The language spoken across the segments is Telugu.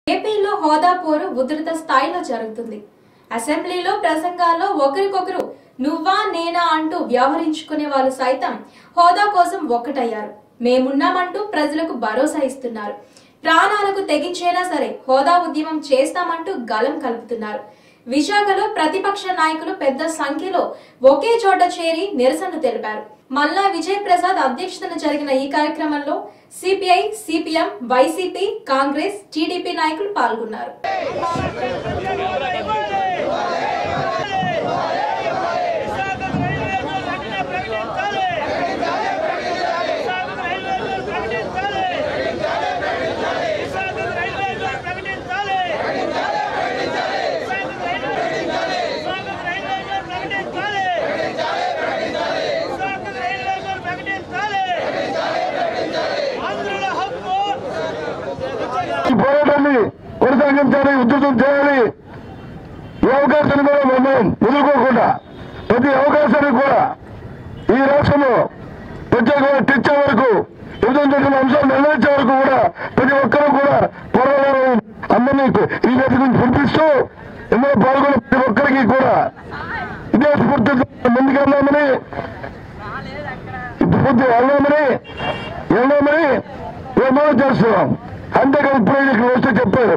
ఏపీలో హోదా పోరు ఉధృత స్థాయిలో జరుగుతుంది అసెంబ్లీలో ప్రసంగాల్లో ఒకరికొకరు నువ్వా నేనా అంటూ వ్యవహరించుకునే వాళ్ళు సైతం హోదా కోసం ఒక్కటయ్యారు మేమున్నామంటూ ప్రజలకు భరోసా ఇస్తున్నారు ప్రాణాలకు తెగించైనా సరే హోదా ఉద్యమం చేస్తామంటూ గలం కలుపుతున్నారు విశాఖలో ప్రతిపక్ష నాయకులు పెద్ద సంఖ్యలో ఒకే చోట చేరి నిరసన తెలిపారు మల్లా విజయ్ ప్రసాద్ అధ్యక్షతన జరిగిన ఈ కార్యక్రమంలో CPI CPM YCP Congress TDP నాయకులు పాల్గొన్నారు ఈ పోరాటాన్ని కొనసాగించాలి ఉధృతం చేయాలి ఈ అవకాశాన్ని కూడా మనం వదులుకోకుండా ప్రతి అవకాశాన్ని కూడా ఈ రాష్ట్రంలో ప్రత్యేకంగా తెచ్చే వరకు యుద్ధం చేసిన అంశాలు నిర్ణయించే వరకు కూడా ప్రతి ఒక్కరూ కూడా పోరాడాలని అందరినీ ఈ వేదిక నుంచి పిలిపిస్తూ ఇందులో పాల్గొన్న ప్రతి ఒక్కరికి కూడా ఇదే స్ఫూర్తితో ముందుకెళ్దామని స్ఫూర్తి వెళ్దామని వెళ్దామని ఏమో చేస్తున్నాం అంతేకాదు ఇప్పుడే ఇక్కడ వస్తే చెప్పారు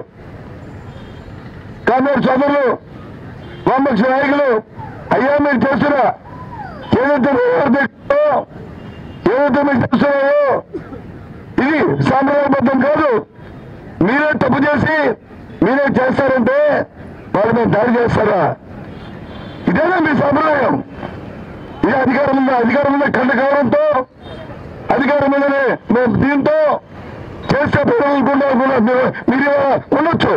కాంగ్రెస్ సోదరులు వామపక్ష నాయకులు అయ్యా మీరు చేస్తున్న ఏదైతే నియోజకవర్గంలో ఏదైతే మీరు చేస్తున్నారో ఇది సాంప్రదాయబద్ధం కాదు మీరే తప్పు చేసి మీరే చేస్తారంటే వాళ్ళు మేము దాడి చేస్తారా ఇదేనా మీ సాంప్రదాయం ఇది అధికారం ఉందా అధికారం ఉందా కండ కావడంతో అధికారం మీదనే మేము దీంతో చేస్తే ప్రజలకుండా మీరు మీరు ఇవాళ ఉండొచ్చు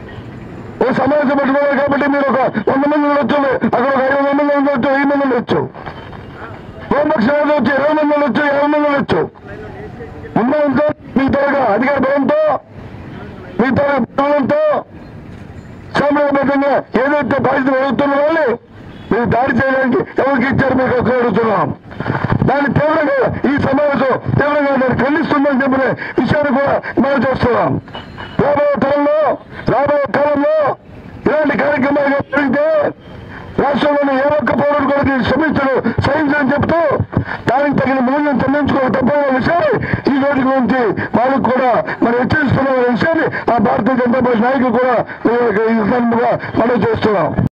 ఓ సమావేశం పెట్టుకున్నారు కాబట్టి మీరు ఒక వంద మంది ఉండొచ్చు అక్కడ ఒక ఐదు వందల మంది ఉండొచ్చు వెయ్యి మంది ఉండొచ్చు హోంపక్షాలు వచ్చి ఇరవై మంది ఉండొచ్చు యాభై మంది ఉండొచ్చు ఉన్నంతో మీ త్వరగా అధికార బలంతో మీ త్వరగా బలంతో సాంప్రదాయబద్ధంగా ఏదైతే బాధ్యత అడుగుతున్న వాళ్ళు మీరు దాడి చేయడానికి ఎవరికి ఇచ్చారు మీకు ఒక్క అడుగుతున్నాం దాన్ని తీవ్రంగా ఈ సమావేశం తీవ్రంగా దాన్ని ఖండిస్తుందని చెప్పిన విషయాన్ని కూడా మనం చేస్తున్నాం రాబోయే కాలంలో రాబోయే కాలంలో ఇలాంటి కార్యక్రమాలు జరిగితే రాష్ట్రంలోని ఏ ఒక్క పౌరుడు కూడా దీన్ని శ్రమించడు సహించని చెప్తూ దానికి తగిన మూల్యం చెల్లించుకోవడం తప్పని విషయాన్ని ఈ రోజు నుంచి వాళ్ళకు కూడా మనం హెచ్చరిస్తున్న విషయాన్ని ఆ భారతీయ జనతా పార్టీ నాయకులు కూడా ఈ సందర్భంగా మనం చేస్తున్నాం